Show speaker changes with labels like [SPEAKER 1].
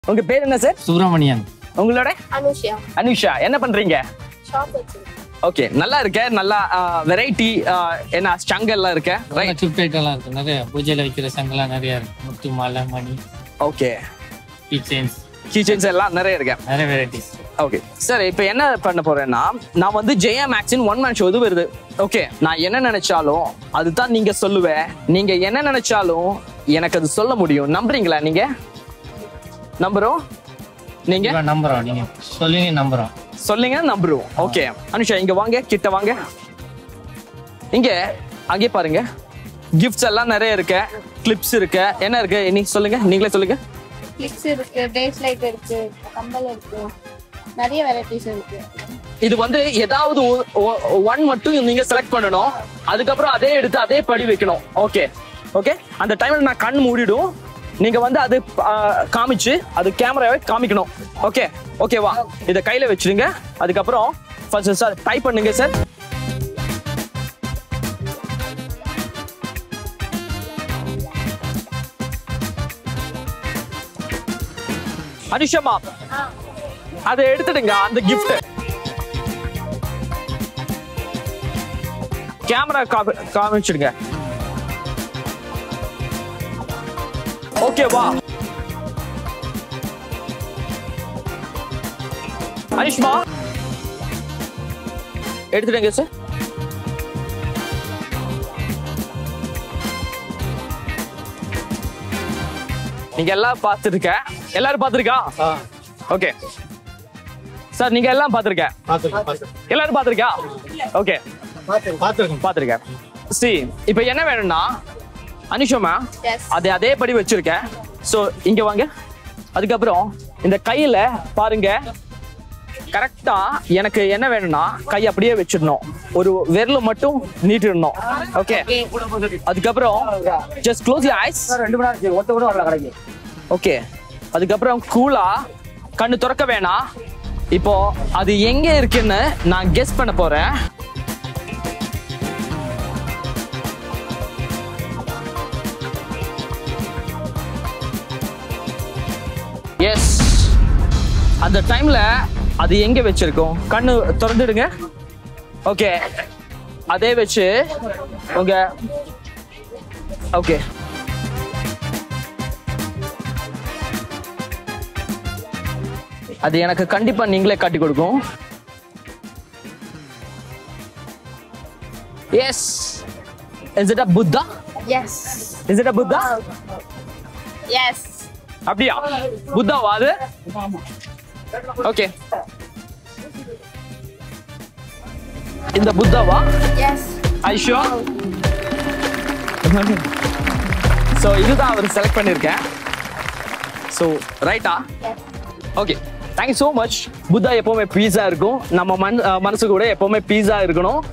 [SPEAKER 1] உங்க பேர் என்ன சார்
[SPEAKER 2] சுப்பிரமணியன்
[SPEAKER 1] உங்களோட
[SPEAKER 3] அனுஷியா
[SPEAKER 1] அனுஷா என்ன பண்றீங்க
[SPEAKER 3] ஷாப் வச்சிருக்கேன்
[SPEAKER 1] ஓகே நல்லா இருக்க நல்லா வெரைட்டி என்ன ஸ்டங் எல்லாம் இருக்க ரைட்
[SPEAKER 2] சுப்டைட் எல்லாம் இருக்கு நிறைய பூஜையில வைக்கிற சங்கெல்லாம் நிறைய இருக்கு முத்து மாலை மணி
[SPEAKER 1] ஓகே
[SPEAKER 2] கீ செயின்ஸ்
[SPEAKER 1] கீச்சன்ஸ் எல்லாம் நிறைய இருக்கு
[SPEAKER 2] நிறைய வெரைட்டிஸ்
[SPEAKER 1] ஓகே சார் இப்போ என்ன பண்ண போறேன்னா நான் வந்து ஜெயா மேக்ஸின் ஒன் மேன் ஷோ இது வருது ஓகே நான் என்ன நினைச்சாலும் அதுதான் நீங்க சொல்லுவேன் நீங்க என்ன நினைச்சாலும் எனக்கு அது சொல்ல முடியும் நம்புறீங்களா நீங்க நம்புறோம் நீங்க
[SPEAKER 2] நம்புறோம் நீங்க சொல்லுங்க நம்புறோம்
[SPEAKER 1] சொல்லுங்க நம்புறோம் ஓகே அனுஷா இங்க வாங்க கிட்ட வாங்க இங்க அங்கே பாருங்க கிஃப்ட்ஸ் எல்லாம் நிறைய இருக்கு கிளிப்ஸ் இருக்கு என்ன இருக்கு நீ சொல்லுங்க நீங்களே சொல்லுங்க
[SPEAKER 3] கிளிப்ஸ் இருக்கு பிரேஸ்லைட் இருக்கு கம்பல் இருக்கு நிறைய வெரைட்டிஸ் இருக்கு
[SPEAKER 1] இது வந்து ஏதாவது ஒன் மட்டும் நீங்க செலக்ட் பண்ணணும் அதுக்கப்புறம் அதே எடுத்து அதே படி வைக்கணும் ஓகே ஓகே அந்த டைம்ல நான் கண் மூடிடும் நீங்க வந்து அது ஆ, காமிச்சு அது கேமராவை காமிக்கணும் ஓகே ஓகேவா இதை கையில வச்சிருங்க அதுக்கப்புறம் ஃபர்ஸ்ட் சார் டைப் பண்ணுங்க சார் அனுஷமா அதை எடுத்துடுங்க அந்த கிஃப்ட் கேமரா காமிச்சிடுங்க ஓகேவா அனிஷ்மா எடுத்துடுங்க சார் நீங்க எல்லாம் பார்த்துருக்க எல்லாரும் பார்த்துருக்கா ஓகே சார் நீங்க எல்லாம் பார்த்துருக்க எல்லாரும் பார்த்துருக்கா ஓகே பார்த்துருக்கேன் சி இப்போ என்ன வேணும்னா அனிஷோமா
[SPEAKER 3] Yes.
[SPEAKER 1] அதை அதே படி வச்சிருக்கேன் ஸோ இங்க வாங்க அதுக்கப்புறம் இந்த கையில பாருங்க கரெக்டா எனக்கு என்ன வேணும்னா கை அப்படியே வச்சிடணும் ஒரு விரல மட்டும் நீட்டிடணும் ஓகே அதுக்கப்புறம் ஜஸ்ட் க்ளோஸ் ஐஸ் ஓகே அதுக்கப்புறம் கூலா கண்ணு திறக்க வேணாம் இப்போ அது எங்க இருக்குன்னு நான் கெஸ் பண்ண போறேன் எஸ் அந்த டைம்ல அது எங்க வச்சிருக்கோம் கண்ணு திறந்துடுங்க ஓகே அதே வச்சு உங்க ஓகே அது எனக்கு கண்டிப்பா நீங்களே காட்டி கொடுக்கும் yes is it a Buddha
[SPEAKER 3] yes
[SPEAKER 1] is it a Buddha
[SPEAKER 3] yes
[SPEAKER 1] அப்படியா புத்தாவா அது ஓகே இந்த புத்தாவா
[SPEAKER 3] எஸ்
[SPEAKER 1] ஐஷோ ஸோ இதுதான் அவர் செலக்ட் பண்ணியிருக்கேன் ஸோ ரைட்டா okay thank you so much Buddha எப்பவுமே பீஸா இருக்கும் நம்ம மன் அஹ் மனசு கூட எப்பவுமே பீஸா இருக்கணும்